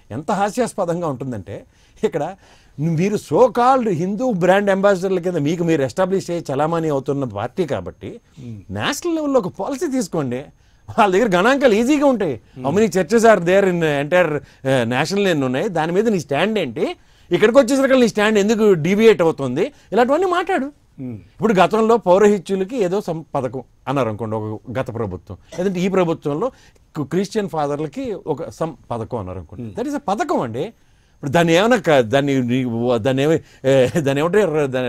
ఎంత హాస్యాస్పదంగా ఉంటుందంటే ఇక్కడ మీరు సో కాల్డ్ హిందూ బ్రాండ్ అంబాసిడర్ల కింద మీకు మీరు ఎస్టాబ్లిష్ చేసి చలామణి అవుతున్న పార్టీ కాబట్టి నేషనల్ లెవెల్లో ఒక పాలసీ తీసుకోండి వాళ్ళ దగ్గర గణాంకాలు ఈజీగా ఉంటాయి అమ్మని churches are there in entire national ఎన్ని ఉన్నాయి దాని మీద నీ స్టాండ్ ఏంటి ఇక్కడికి వచ్చేసరికి నీ స్టాండ్ ఎందుకు డీవియేట్ అవుతుంది ఇలాంటివన్నీ మాట్లాడు ఇప్పుడు గతంలో పౌరహిత్యులకి ఏదో సం పథకం అన్నారు అనుకోండి ఒక గత ప్రభుత్వం లేదంటే ఈ ప్రభుత్వంలో కు- క్రిస్టియన్ ఫాదర్లకి ఒక సం పథకం అన్నారు అనుకోండి దట్ ఈస్ అ పథకం అండి ఇప్పుడు దాన్ని ఏమైనా క- దాన్ని నీ- దాన్ని ఏమి ఏ, దాన్ని ఏమంటే దాన్ని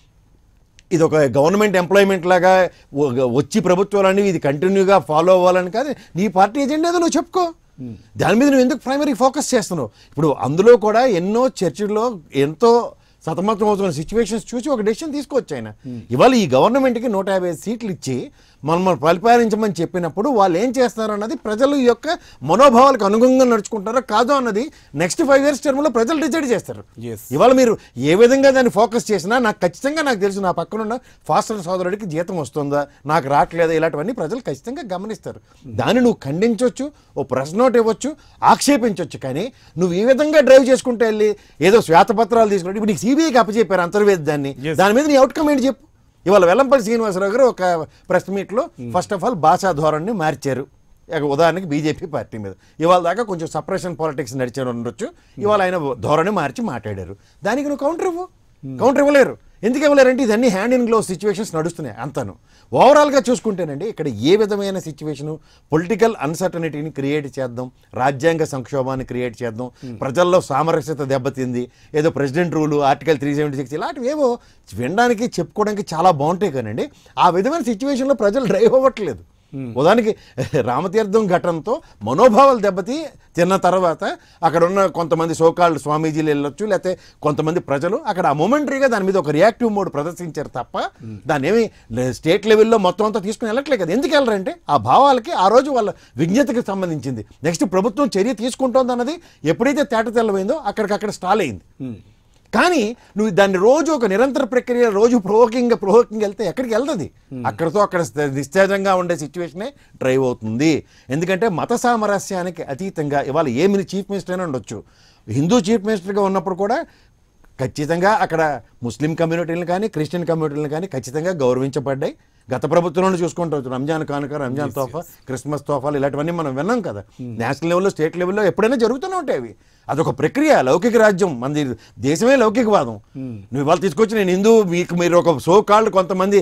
ఇది ఒక గవర్నమెంట్ ఎంప్లాయ్మెంట్ లాగా వ- వచ్చి ప్రభుత్వాలని ఇది కంటిన్యూగా ఫాలో అవ్వాలని కాదు నీ పార్టీ ఎజెండా ఏదో నువ్వు చెప్పుకో దాని మీద నువ్వు ఎందుకు ప్రైమరీ ఫోకస్ చేస్తున్నావు ఇప్పుడు అందులో కూడా ఎన్నో చర్చిల్లో ఎంతో సతమతం అవుతున్న సిచ్యువేషన్స్ చూసి ఒక డెసిషన్ తీసుకోవచ్చు ఆయన ఇవాళ ఈ గవర్నమెంట్కి నూట యాభై సీట్లు ఇచ్చి మనం పరిపాలించమని చెప్పినప్పుడు వాళ్ళు ఏం చేస్తారు అన్నది ప్రజల యొక్క మనోభావాలకు అనుగుణంగా నడుచుకుంటారో కాదో అన్నది నెక్స్ట్ ఫైవ్ ఇయర్స్ టర్మ్లో ప్రజలు డిసైడ్ చేస్తారు Yes. ఇవాళ మీరు ఏ విధంగా దాన్ని ఫోకస్ చేసినా నాకు ఖచ్చితంగా నాకు తెలుసు నా పక్కనున్న ఫాస్టర్ సోదరుడికి జీతం వస్తుందా నాకు రావట్లేదా ఇలాంటివన్నీ ప్రజలు ఖచ్చితంగా గమనిస్తారు దాన్ని నువ్వు ఖండించవచ్చు ఓ ప్రెస్ నోట్ ఇవ్వచ్చు ఆక్షేపించవచ్చు కానీ నువ్వు ఈ విధంగా డ్రైవ్ చేసుకుంటూ వెళ్ళి ఏదో శ్వేతపత్రాలు తీసుకుంటే ఇప్పుడు నీకు సిబిఐకి అప్పచెప్పారు అంతర్వేది దాన్ని Yes. దాని మీద నీ అవుట్కమ్ ఏంటి చెప్పు ఇవాళ వెల్లంపల్లి శ్రీనివాసరావు గారు ఒక ప్రెస్ మీట్లో ఫస్ట్ ఆఫ్ ఆల్ భాషా ధోరణిని మార్చారు ఇక ఉదాహరణకి బీజేపీ పార్టీ మీద ఇవాళ దాకా కొంచెం సపరేషన్ పాలిటిక్స్ నడిచారు ఉండొచ్చు ఇవాళ ఆయన ధోరణి మార్చి మాట్లాడారు దానికి నువ్వు కౌంటర్ ఇవ్వు కౌంటర్ ఇవ్వలేరు ఎందుకు ఇవ్వలేరంటే ఇదన్నీ హ్యాండ్ ఇన్ గ్లోవ్ సిచ్యువేషన్స్ నడుస్తున్నాయి అంతాను ఓవరాల్గా చూసుకుంటేనండి ఇక్కడ ఏ విధమైన సిచ్యువేషను పొలిటికల్ అన్సర్టనిటీని క్రియేట్ చేద్దాం రాజ్యాంగ సంక్షోభాన్ని క్రియేట్ చేద్దాం ప్రజల్లో సామరస్యత దెబ్బతింది ఏదో president rule article three seventy six ఇలాంటివి ఏవో వినడానికి చెప్పుకోవడానికి చాలా బాగుంటాయి కానండి ఆ విధమైన సిచ్యువేషన్లో ప్రజలు డ్రైవ్ అవ్వట్లేదు ఉదాహరణకి రామతీర్థం ఘటనతో మనోభావాలు దెబ్బతి తిన్న తర్వాత అక్కడ ఉన్న కొంతమంది సోకాళ్ళు స్వామీజీలు వెళ్ళొచ్చు లేకపోతే కొంతమంది ప్రజలు అక్కడ ఆ మొమెంటరీగా దాని మీద ఒక రియాక్టివ్ మోడ్ ప్రదర్శించారు తప్ప దాన్ని ఏమి స్టేట్ లెవెల్లో మొత్తం అంతా తీసుకుని వెళ్ళట్లేదు కదా ఎందుకు వెళ్ళరంటే ఆ భావాలకి ఆ రోజు వాళ్ళ విజ్ఞతకి సంబంధించింది నెక్స్ట్ ప్రభుత్వం చర్య తీసుకుంటోంది అన్నది ఎప్పుడైతే తేట తెల్లమైందో అక్కడికక్కడ స్టాల్ అయింది కానీ నువ్వు దాన్ని రోజు ఒక నిరంతర ప్రక్రియ రోజు ప్రోవోకింగ్ ప్రోవోకింగ్ వెళ్తే ఎక్కడికి వెళ్తుంది అక్కడితో అక్కడ స్థ- నిస్తేజంగా ఉండే సిచ్యువేషనే డ్రైవ్ అవుతుంది ఎందుకంటే మత సామరస్యానికి అతీతంగా ఇవాళ ఏమి చీఫ్ మినిస్టర్ అయినా ఉండొచ్చు హిందూ చీఫ్ మినిస్టర్గా ఉన్నప్పుడు కూడా ఖచ్చితంగా అక్కడ ముస్లిం కమ్యూనిటీలను కానీ క్రిస్టియన్ కమ్యూనిటీలను కానీ ఖచ్చితంగా గౌరవించబడ్డాయి గత ప్రభుత్వంలో చూసుకుంటూ వచ్చాం. రంజాన్ కానుక రంజాన్ తోఫా క్రిస్మస్ తోఫాలు ఇలాంటివన్నీ మనం విన్నాం కదా నేషనల్ లెవెల్లో స్టేట్ లెవెల్లో ఎప్పుడైనా జరుగుతూనే ఉంటాయి అవి అదొక ప్రక్రియ లౌకిక రాజ్యం మనది దేశమే లౌకికవాదం నువ్వు ఇవాళ తీసుకొచ్చి నేను హిందూ మీకు మీరు ఒక సో కాల్డ్ కొంతమంది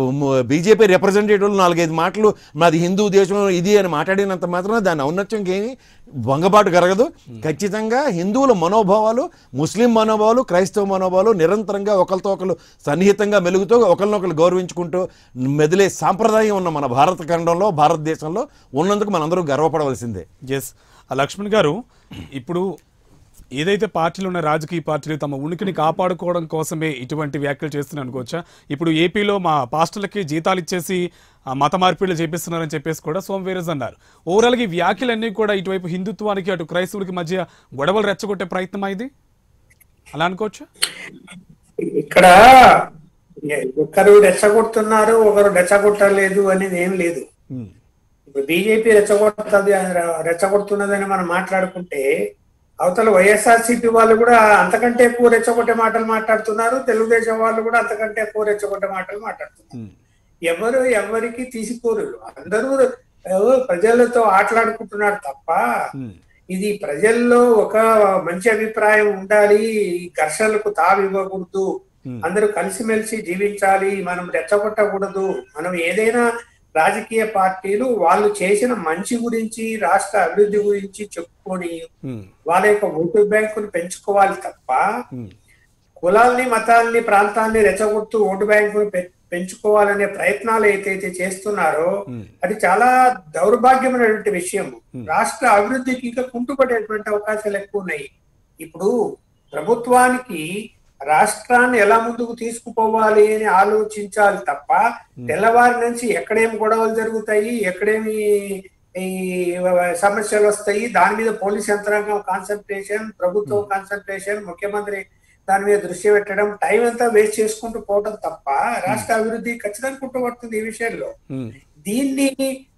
బీజేపీ రిప్రజెంటేటివ్లు నాలుగైదు మాటలు మాది హిందూ దేశం ఇది అని మాట్లాడినంత మాత్రం దాని ఔన్నత్యంకి ఏమి భంగపాటు కలగదు ఖచ్చితంగా హిందువుల మనోభావాలు ముస్లిం మనోభావాలు క్రైస్తవ మనోభావాలు నిరంతరంగా ఒకరితో ఒకరు సన్నిహితంగా మెలుగుతూ ఒకరినొకరు గౌరవించుకుంటూ మెదిలే సాంప్రదాయం ఉన్న మన భారత ఖండంలో భారతదేశంలో ఉన్నందుకు మనందరూ గర్వపడవలసిందే ఎస్ లక్ష్మణ్ గారు ఇప్పుడు ఏదైతే పార్టీలు ఉన్న రాజకీయ పార్టీలు తమ ఉనికిని కాపాడుకోవడం కోసమే ఇటువంటి వ్యాఖ్యలు చేస్తున్నాయి అనుకోవచ్చా ఇప్పుడు ఏపీలో మా పాస్టర్లకి జీతాలు ఇచ్చేసి ఆ, మత మార్పిడులు చేపిస్తున్నారని చెప్పేసి కూడా సోమవీరజ్ అన్నారు ఓవరాల్గా ఈ వ్యాఖ్యలన్నీ కూడా ఇటువైపు హిందుత్వానికి అటు క్రైస్తవులకి మధ్య గొడవలు రెచ్చగొట్టే ప్రయత్నం ఇది అలా అనుకోవచ్చా ఇక్కడ ఒకరు రెచ్చగొడుతున్నారు ఒకరు రెచ్చగొట్టలేదు అనేది ఏం లేదు ఇప్పుడు బీజేపీ రెచ్చగొడుతుంది రెచ్చగొడుతున్నదని మనం మాట్లాడుకుంటే అవతల వైఎస్ఆర్సీపీ వాళ్ళు కూడా అంతకంటే ఎక్కువ రెచ్చగొట్టే మాటలు మాట్లాడుతున్నారు తెలుగుదేశం వాళ్ళు కూడా అంతకంటే ఎక్కువ రెచ్చగొట్టే మాటలు మాట్లాడుతున్నారు ఎవరు ఎవరికి తీసుకోరు అందరూ ఏవో ప్రజలతో ఆటలాడుకుంటున్నారు తప్ప ఇది ప్రజల్లో ఒక మంచి అభిప్రాయం ఉండాలి ఈ ఘర్షణలకు తావి ఇవ్వకూడదు అందరూ కలిసిమెలిసి జీవించాలి మనం రెచ్చగొట్టకూడదు మనం ఏదైనా రాజకీయ పార్టీలు వాళ్ళు చేసిన మంచి గురించి రాష్ట్ర అభివృద్ధి గురించి చెప్పుకొని వాళ్ళ యొక్క ఓటు బ్యాంకును పెంచుకోవాలి తప్ప కులాల్ని మతాల్ని ప్రాంతాల్ని రెచ్చగొడుతూ ఓటు బ్యాంకును పె- పెంచుకోవాలనే ప్రయత్నాలు ఏదైతే చేస్తున్నారో అది చాలా దౌర్భాగ్యమైనటువంటి విషయం రాష్ట్ర అభివృద్ధికి ఇంకా కుంటుపడేటువంటి అవకాశాలు ఎక్కువ ఉన్నాయి ఇప్పుడు ప్రభుత్వానికి రాష్ట్రాన్ని ఎలా ముందుకు తీసుకుపోవాలి అని ఆలోచించాలి తప్ప తెల్లవారి నుంచి ఎక్కడేమి గొడవలు జరుగుతాయి ఎక్కడేమి ఈ సమస్యలు వస్తాయి దాని మీద పోలీస్ యంత్రాంగం కాన్సన్ట్రేషన్ ప్రభుత్వం కాన్సన్ట్రేషన్ ముఖ్యమంత్రి దాని మీద దృష్టి పెట్టడం టైం అంతా వేస్ట్ చేసుకుంటూ పోవడం తప్ప రాష్ట్ర అభివృద్ధి ఖచ్చితంగా కుట్టబడుతుంది ఈ విషయంలో దీన్ని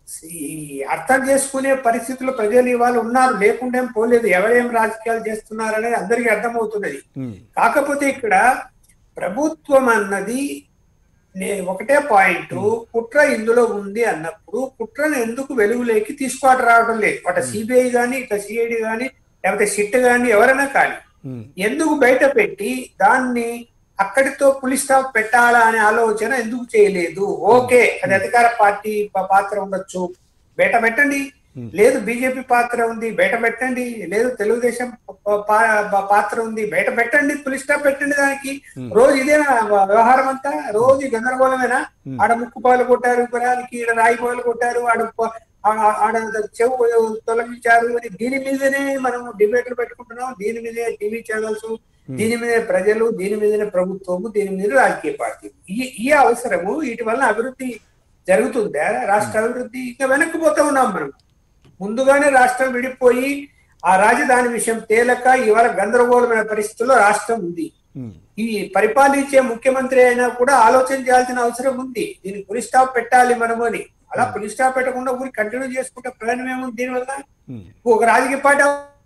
ఈ అర్థం చేసుకునే పరిస్థితుల్లో ప్రజలు ఇవాళ ఉన్నారు లేకుండా ఏం పోలేదు ఎవరేం రాజకీయాలు చేస్తున్నారు అనేది అందరికీ అర్థమవుతున్నది ఉమ్, కాకపోతే ఇక్కడ ప్రభుత్వం అన్నది నే- ఒకటే పాయింట్ కుట్ర ఇందులో ఉంది అన్నప్పుడు కుట్రను ఎందుకు వెలుగులోకి తీసుకురావడం రావడం లేదు అటు సిబిఐ గాని ఇక సిఐడి గాని లేకపోతే సిట్ గాని ఎవరైనా కానీ ఉమ్, ఎందుకు బయట పెట్టి దాన్ని అక్కడితో పులి స్టాప్ పెట్టాలా అనే ఆలోచన ఎందుకు చేయలేదు ఓకే అది అధికార పార్టీ ప- పాత్ర ఉండొచ్చు బయట పెట్టండి లేదు బీజేపీ పాత్ర ఉంది బయట పెట్టండి లేదు తెలుగుదేశం ప- పా- పా- పాత్ర ఉంది బయట పెట్టండి పులి స్టాప్ పెట్టండి దానికి రోజు ఇదేనా వ్యవహారం అంతా రోజు ఈ గందరగోళమేనా ఆడ ముక్కు పాలు కొట్టారు గురానికి ఈడ రాయి పాలు కొట్టారు ఆడ ప- ఆ- ఆడ చెవు తొలగించారు అని దీని మీదనే మనం డిబేట్లు పెట్టుకుంటున్నాం దీని మీదే టీవీ ఛానల్స్ దీని మీదే ప్రజలు దీని మీదనే ప్రభుత్వము దీని మీద రాజకీయ పార్టీ ఈ ఈ అవసరము వీటి వలన అభివృద్ధి జరుగుతుందా రాష్ట్ర అభివృద్ధి ఇంకా వెనక్కిపోతూ ఉన్నాం మనం ముందుగానే రాష్ట్రం విడిపోయి ఆ రాజధాని విషయం తేలక ఇవాళ గందరగోళమైన పరిస్థితుల్లో రాష్ట్రం ఉంది ఉమ్. ఈ పరిపాలించే ముఖ్యమంత్రి అయినా కూడా ఆలోచన చేయాల్సిన అవసరం ఉంది దీనికి పులి స్టాప్ పెట్టాలి మనము అని అలా పులి స్టాప్ పెట్టకుండా ఊరి కంటిన్యూ చేసుకుంటే ప్రయోజనం ఏముంది దీనివల్ల ఉమ్. ఒక రాజకీయ పార్టీ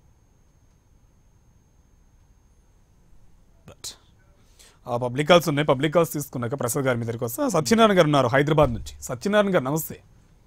Right. ఆ పబ్లిక్ కాల్స్ ఉన్నాయి పబ్లిక్ కాల్స్ తీసుకున్నాక ప్రసాద్ గారి మీ దగ్గరికి వస్తా సత్యనారాయణ గారు ఉన్నారు హైదరాబాద్ నుంచి సత్యనారాయణ గారు నమస్తే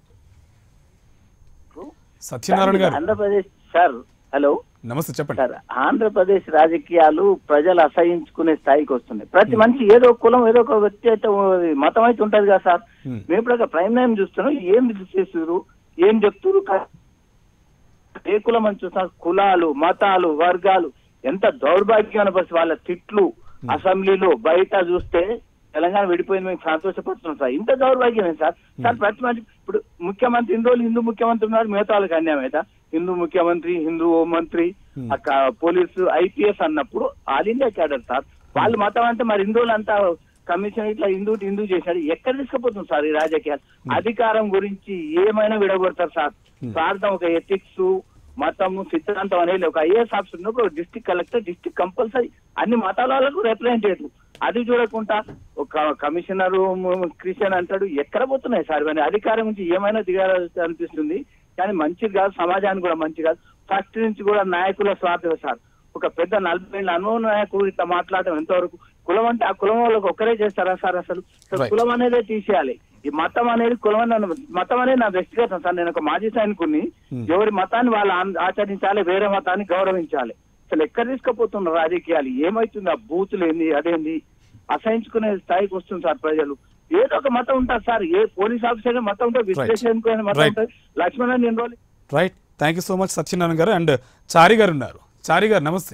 సత్యనారాయణ గారు ఆంధ్రప్రదేశ్ సార్ హలో నమస్తే చెప్పండి సార్ ఆంధ్రప్రదేశ్ రాజకీయాలు ప్రజలు అసహించుకునే స్థాయికి వస్తున్నాయి ప్రతి మనిషి ఏదో ఒక కులం ఏదో ఒక వ్యక్తి అయితే ఓ- మతం అయితే ఉంటది కదా సార్ Hmm. మేము ఇప్పుడు ఒక ప్రైమ్ టైం చూస్తున్నాం ఏం చేస్తున్నారు ఏం చెప్తున్నారు ఏ కులం అని చూస్తున్నారు కులాలు మతాలు వర్గాలు ఎంత దౌర్భాగ్యమైన పరిస్థితి వాళ్ళ తిట్లు అసెంబ్లీలో బయట చూస్తే తెలంగాణ విడిపోయింది మేము సంతోషపడుతున్నాం సార్ ఇంత దౌర్భాగ్యమే సార్ సార్ ప్రతి మనిషి ఇప్పుడు ముఖ్యమంత్రి ఇన్ని రోజులు హిందూ ముఖ్యమంత్రి ఉన్నారు మిగతా వాళ్ళకి అన్యాయం అయితే హిందూ ముఖ్యమంత్రి హిందూ హోం మంత్రి అక్క పోలీసు ఐపీఎస్ అన్నప్పుడు ఆల్ ఇండియా క్యాడర్ సార్ వాళ్ళు మతం అంటే మరి హిందువులు అంతా కమిషన్ ఇట్లా హిందూ హిందూ చేశాడు ఎక్కడ తీసుకుపోతుంది సార్ ఈ రాజకీయాలు అధికారం గురించి ఏమైనా విడగొడతారు సార్ ప్రార్థన ఒక ఎథిక్స్ మతము సిద్ధాంతం అనేది ఒక ఐఏఎస్ ఆఫీసర్ ఉన్నప్పుడు ఒక డిస్ట్రిక్ట్ కలెక్టర్ డిస్ట్రిక్ట్ కంపల్సరీ అన్ని మతాల వాళ్ళకు రిప్రజెంటేటివ్ అది చూడకుండా ఒక కమిషనర్ క్రిస్టియన్ అంటాడు ఎక్కడ పోతున్నాయి సార్ ఇవన్నీ అధికారం నుంచి ఏమైనా దిగాలి అనిపిస్తుంది కానీ మంచిది కాదు సమాజానికి కూడా మంచి కాదు ఫస్ట్ నుంచి కూడా నాయకుల స్వార్థం సార్ ఒక పెద్ద నలభై ఏళ్ళ అనుభవం నాయకుడు ఇట్లా మాట్లాడటం ఎంతవరకు కులం అంటే ఆ కులం వాళ్ళకి ఒక్కరే చేస్తారా సార్ అసలు అసలు Right. కులం అనేదే తీసేయాలి ఈ మతం అనేది కులం అని అన్న- మతం అనేది నా వ్యక్తిగతం సార్ నేను ఒక మాజీ సైనికుని ఎవరి మతాన్ని వాళ్ళు ఆన్- ఆచరించాలి వేరే మతాన్ని గౌరవించాలి అసలు ఎక్కడ తీసుకుపోతున్నారు రాజకీయాలు ఏమైతుంది ఆ బూతులు ఏంది అదేంది అసహించుకునే స్థాయికి వస్తుంది సార్ ప్రజలు ఏదో ఒక మతం ఉంటుంది సార్ ఏ పోలీస్ ఆఫీసర్ మతం ఉంటుంది విశ్లేషణ మతం Right. ఉంటుంది లక్ష్మణ్ ఎన్ని రోజులు right thank you so much Satyanarayana garu and చారి గారు ఉన్నారు చారి గారు నమస్తే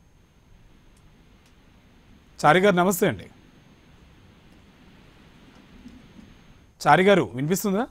చారి గారు నమస్తే అండి చారి గారు వినిపిస్తుందా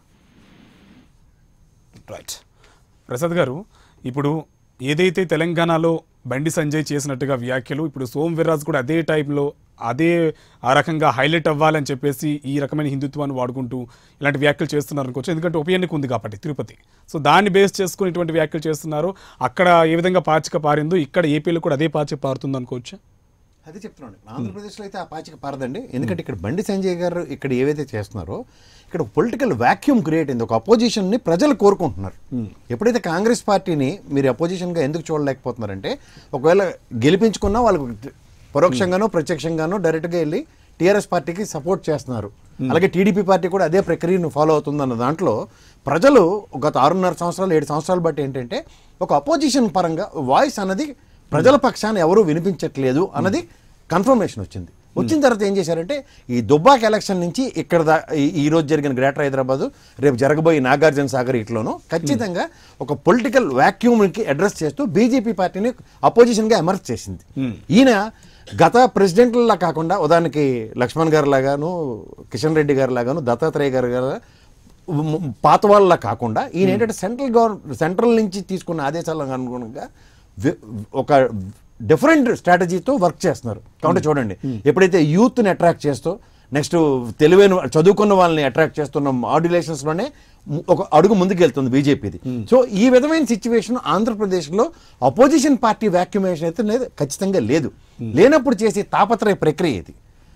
రైట్ ప్రసాద్ గారు ఇప్పుడు ఏదైతే తెలంగాణలో బండి సంజయ్ చేసినట్టుగా వ్యాఖ్యలు ఇప్పుడు సోమ్ వీర్రాజు కూడా అదే టైంలో అదే ఆ రకంగా హైలైట్ అవ్వాలని చెప్పేసి ఈ రకమైన హిందుత్వాన్ని వాడుకుంటూ ఇలాంటి వ్యాఖ్యలు చేస్తున్నారు అనుకోవచ్చు ఎందుకంటే ఉప ఎన్నిక ఉంది కాబట్టి తిరుపతి సో దాన్ని బేస్ చేసుకుని ఇటువంటి వ్యాఖ్యలు చేస్తున్నారు అక్కడ ఏ విధంగా పాచిక పారిందో ఇక్కడ ఏపీలో కూడా అదే పాచిక పారుతుంది అనుకోవచ్చా అది చెప్తున్నాను ఆంధ్రప్రదేశ్లో అయితే ఆ పాచిక పారదండి ఎందుకంటే ఇక్కడ బండి సంజయ్ గారు ఇక్కడ ఏవైతే చేస్తున్నారో ఇక్కడ పొలిటికల్ వాక్యూమ్ క్రియేట్ అయింది ఒక అపోజిషన్ని ప్రజలు కోరుకుంటున్నారు ఎప్పుడైతే కాంగ్రెస్ పార్టీని మీరు అపోజిషన్గా ఎందుకు చూడలేకపోతున్నారంటే ఒకవేళ గెలిపించుకున్నా వాళ్ళకు పరోక్షంగానో ప్రత్యక్షంగానో డైరెక్ట్గా వెళ్ళి టీఆర్ఎస్ పార్టీకి సపోర్ట్ చేస్తున్నారు అలాగే టీడీపీ పార్టీ కూడా అదే ప్రక్రియను ఫాలో అవుతుందన్న దాంట్లో ప్రజలు గత ఆరున్నర సంవత్సరాలు ఏడు సంవత్సరాలు బట్టి ఏంటంటే ఒక అపోజిషన్ పరంగా వాయిస్ అన్నది ప్రజల పక్షాన ఎవరూ వినిపించట్లేదు అన్నది కన్ఫర్మేషన్ వచ్చింది వచ్చిన తర్వాత ఏం చేశారంటే ఈ దుబ్బాక్ ఎలక్షన్ నుంచి ఇక్కడ దా ఈ- ఈ రోజు జరిగిన గ్రేటర్ హైదరాబాద్ రేపు జరగబోయే నాగార్జున సాగర్ ఇట్లోనూ ఖచ్చితంగా ఒక పొలిటికల్ వాక్యూమ్కి అడ్రస్ చేస్తూ బీజేపీ పార్టీని అపోజిషన్గా ఎమర్జ్ చేసింది ఈయన గత ప్రెసిడెంట్లా కాకుండా ఉదాహరణకి లక్ష్మణ్ గారు లాగాను కిషన్ రెడ్డి గారు లాగాను దత్తాత్రేయ గారు గారు మ్- పాత వాళ్ళ కాకుండా ఈయన ఏంటంటే సెంట్రల్ గవర్నమెంట్ సెంట్రల్ నుంచి తీసుకున్న ఆదేశాలకు అనుగుణంగా వి- ఒక డిఫరెంట్ స్ట్రాటజీతో వర్క్ చేస్తున్నారు కాబట్టి చూడండి ఎప్పుడైతే యూత్ని అట్రాక్ట్ చేస్తూ నెక్స్ట్ తెలివైన చదువుకున్న వాళ్ళని అట్రాక్ట్ చేస్తున్న మాడ్యులేషన్స్లోనే ము- ఒక అడుగు ముందుకు వెళ్తుంది బీజేపీది సో ఈ విధమైన సిచ్యువేషన్ ఆంధ్రప్రదేశ్లో అపోజిషన్ పార్టీ వ్యాక్యుమేషన్ అయితే లేదు ఖచ్చితంగా లేదు లేనప్పుడు చేసే తాపత్రయ ప్రక్రియ ఇది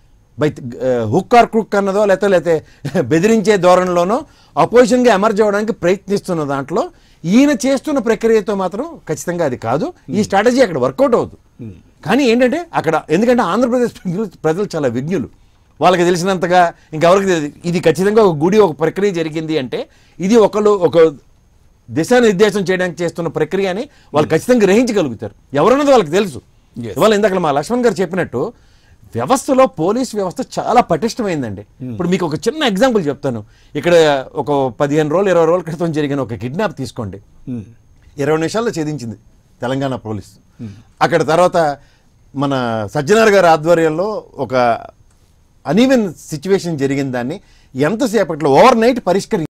బై హుక్ ఆర్ క్రుక్ అన్నదో లేకపోతే లేకపోతే బెదిరించే ధోరణిలోనో అపోజిషన్గా ఎమర్జ్ అవ్వడానికి ప్రయత్నిస్తున్న దాంట్లో ఈయన చేస్తున్న ప్రక్రియతో మాత్రం ఖచ్చితంగా అది కాదు ఈ స్ట్రాటజీ అక్కడ వర్కౌట్ అవుతుంది కానీ ఏంటంటే అక్కడ ఎందుకంటే ఆంధ్రప్రదేశ్ ప్రజలు ప్రజలు చాలా విజ్ఞులు వాళ్ళకి తెలిసినంతగా ఇంకెవరికి తెలియదు ఇది ఖచ్చితంగా ఒక గుడి ఒక ప్రక్రియ జరిగింది అంటే ఇది ఒకళ్ళు ఒక దిశానిర్దేశం చేయడానికి చేస్తున్న ప్రక్రియ అని వాళ్ళు ఖచ్చితంగా గ్రహించగలుగుతారు ఎవరన్నది వాళ్ళకి తెలుసు Yes. ఇవాళ ఇందాక మా లక్ష్మణ్ గారు చెప్పినట్టు వ్యవస్థలో పోలీస్ వ్యవస్థ చాలా పటిష్టమైందండి ఇప్పుడు మీకు ఒక చిన్న ఎగ్జాంపుల్ చెప్తాను ఇక్కడ ఒక పదిహేను రోజులు ఇరవై రోజుల క్రితం జరిగిన ఒక కిడ్నాప్ తీసుకోండి ఇరవై నిమిషాల్లో ఛేదించింది తెలంగాణ పోలీస్ అక్కడ తర్వాత మన సజ్జనార్ గారి ఆధ్వర్యంలో ఒక అనీవెన్ సిచ్యువేషన్ జరిగిన దాన్ని ఎంతసేపట్లో ఓవర్ నైట్ పరిష్కరి